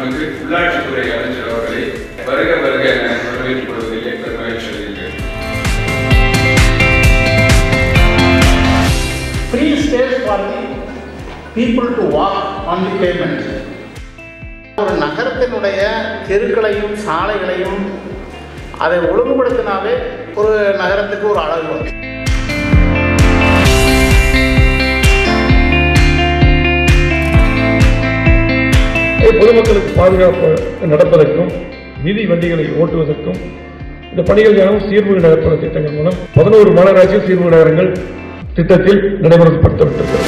மாண்புமிகு உள்ளாட்சித்துறை அமைச்சர் அவர்களை வருக வருக என வரவேற்றுக் கொள்வதிலே பெருமகிழ்ச்சி அடைகிறேன் free space for the people to walk on the pavement. ஒரு நகரத்தினுடைய தெருக்களையும் சாலைகளையும் அதை ஒழுங்குபடுத்தினாவே ஒரு நகரத்துக்கு ஒரு அழகு வரும் பொதுமக்களுக்கு பாதுகாப்பு நடப்பதற்கும் மிதி வண்டிகளை ஓட்டுவதற்கும் இந்த பணிகள் யாவும் சீர்மிகு நகர்ப்புற திட்டங்கள் மூலம் பதினோரு மாநகராட்சி சீர்மிகு நகரங்கள் திட்டத்தில் நடைமுறைப்படுத்தப்பட்டிருக்கிறது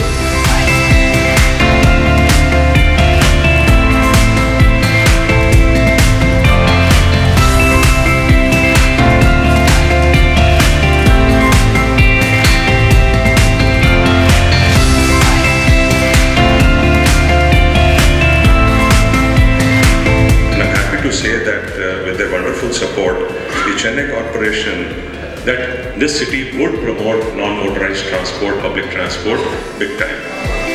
And I'm happy to say that uh, with their wonderful support, the Chennai Corporation, that this city would promote non-motorized transport, public transport, big time.